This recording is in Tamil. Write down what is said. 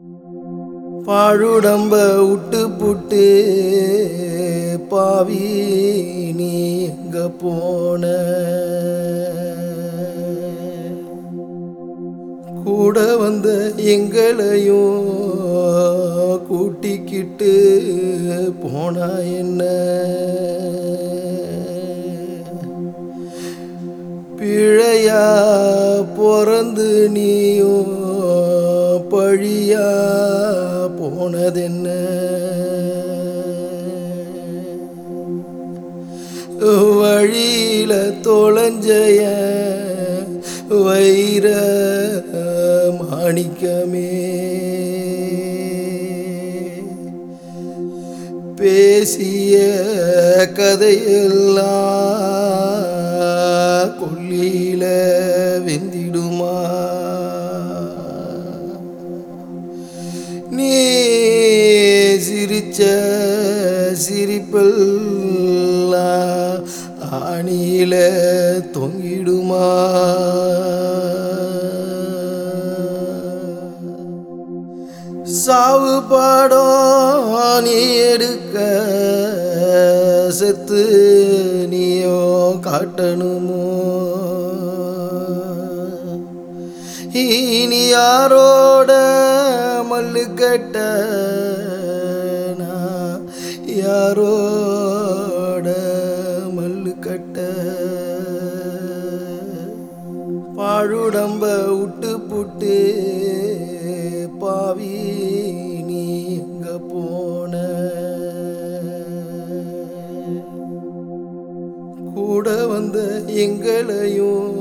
பாழுடம்ப விட்டு புட்டு பாவி நீ எங்க போன கூட வந்த எங்களையும் கூட்டிக்கிட்டு போனா என்ன பிழையா பிறந்து நீயும் பழியா போனதென்ன வழியில தொலைஞ்சய வைர மாணிக்கமே பேசிய கதையெல்லாம் கொல்லியில வெந்திடுமா நீ சிரிச்ச சிரிப்பெல்லாம் ஆணியில தொங்கிடுமா சாவு பாடம் நீ எடுக்க செத்து நீயோ காட்டணுமோ இனி யாரோட மல்லு கட்ட நான் யாரோட மல்லு கட்ட பாழுடம்ப விட்டு புட்டு பாவி நீ எங்க போன கூட வந்த எங்களையும்